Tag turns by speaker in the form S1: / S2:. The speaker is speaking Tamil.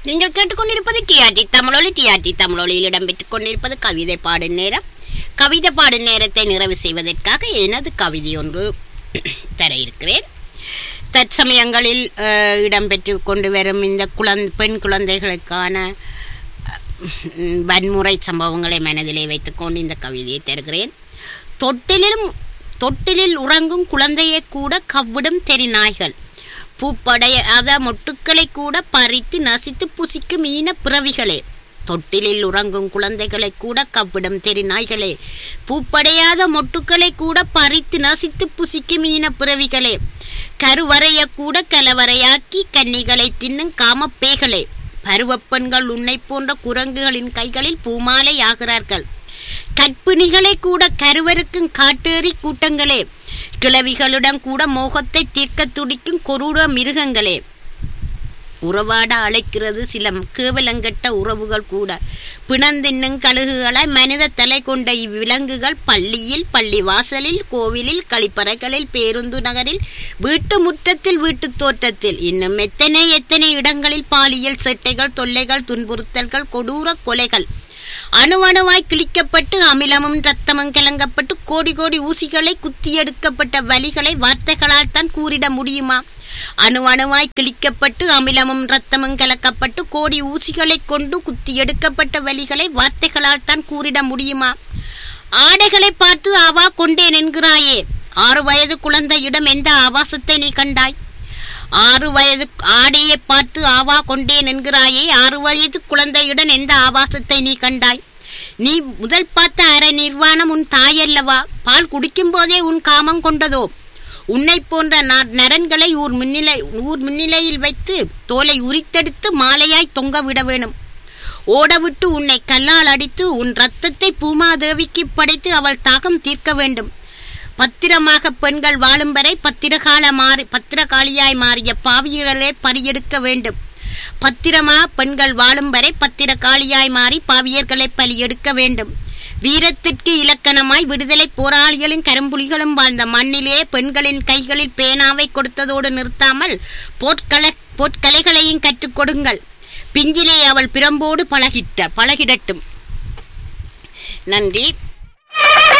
S1: நீங்கள் கேட்டுக்கொண்டிருப்பது டிஆர்டி தமிழொலி டிஆர்டி தமிழொலியில் இடம்பெற்றுக் கொண்டிருப்பது கவிதை பாடும் நேரம் கவிதை பாடும் நேரத்தை நிறைவு செய்வதற்காக எனது கவிதை ஒன்று தர இருக்கிறேன் தற்சமயங்களில் அஹ், இடம்பெற்று கொண்டு வரும் இந்த குழந் பெண் குழந்தைகளுக்கான அஹ், வன்முறை சம்பவங்களை மனதிலே வைத்துக்கொண்டு இந்த கவிதையை தருகிறேன் தொட்டிலும் தொட்டிலில் உறங்கும் குழந்தையை கூட கவ்விடும் தெரிநாய்கள் பூப்படையாத மொட்டுக்களை கூட பறித்து நசித்து புசிக்கும் ஈன பிறவிகளே தொட்டிலில் உறங்கும் குழந்தைகளை கூட கவ்விடும் தெரிநாய்களே பூப்படையாத மொட்டுக்களை கூட பறித்து நசித்து புசிக்கும் ஈன பிறவிகளே கருவறைய கூட கலவரையாக்கி கன்னிகளை தின்னும் காமப்பேகளே பருவப்பெண்கள் உன்னை போன்ற குரங்குகளின் கைகளில் பூமாலை ஆகிறார்கள் கற்பிணிகளை கூட கருவருக்கும் காட்டேறி கூட்டங்களே கிழவிகளுடன் கூட மோகத்தை தீர்க்க துடிக்கும் கொரூர மிருகங்களே உறவாட அழைக்கிறது சில கேவலங்கெட்ட உறவுகள் கூட பிணந்தின்னும் கழுகுகளாய் மனித தலை கொண்ட இவ்விலங்குகள் பள்ளியில் பள்ளி வாசலில் கோவிலில் கழிப்பறைகளில் பேருந்து நகரில் வீட்டு முற்றத்தில் வீட்டுத் தோட்டத்தில் இன்னும் எத்தனை எத்தனை இடங்களில் பாலியல் சேட்டைகள் தொல்லைகள் துன்புறுத்தல்கள் கொடூர கொலைகள் அணு அணுவாய் கிழிக்கப்பட்டு அமிலமும் ரத்தமும் கலங்கப்பட்டு கோடி கோடி ஊசிகளை குத்தியெடுக்கப்பட்ட வலிகளை வார்த்தைகளால் தான் கூறிட முடியுமா அணு அணுவாய் கிழிக்கப்பட்டு அமிலமும் ரத்தமும் கலக்கப்பட்டு கோடி ஊசிகளை கொண்டு குத்தியெடுக்கப்பட்ட வலிகளை வார்த்தைகளால் தான் கூறிட முடியுமா ஆடைகளை பார்த்து ஆவா கொண்டேன் என்கிறாயே ஆறு வயது குழந்தையிடம் எந்த ஆபாசத்தை நீ கண்டாய் ஆறு வயது ஆடையை பார்த்து ஆவா கொண்டேன் என்கிறாயே ஆறு வயது குழந்தையுடன் எந்த ஆபாசத்தை நீ கண்டாய் நீ முதல் பார்த்த அரை நிர்வாணம் உன் தாயல்லவா பால் குடிக்கும் போதே உன் காமம் கொண்டதோ உன்னை போன்ற ந- நரன்களை ஊர் முன்னிலை ஊர் முன்னிலையில் வைத்து தோலை உரித்தெடுத்து மாலையாய் தொங்க விட வேணும் ஓடவிட்டு உன்னை கல்லால் அடித்து உன் ரத்தத்தை பூமாதேவிக்கு படைத்து அவள் தாகம் தீர்க்க வேண்டும் பத்திரமாக பெண்கள் வாழும் வரை பத்திரகால மாறி பத்திரகாளியாய் மாறிய பாவியர்களை பறியெடுக்க வேண்டும் பத்திரமா பெண்கள் வாழும் வரை பத்திரகாளியாய் மாறி பாவியர்களை பலியெடுக்க வேண்டும் வீரத்திற்கு இலக்கணமாய் விடுதலை போராளிகளும் கரும்புலிகளும் வாழ்ந்த மண்ணிலே பெண்களின் கைகளில் பேனாவை கொடுத்ததோடு நிறுத்தாமல் போர்க்கல போர்க்கலைகளையும் கற்றுக் கொடுங்கள் பிஞ்சிலே அவள் பிரம்போடு பழகிட்ட பழகிடட்டும் நன்றி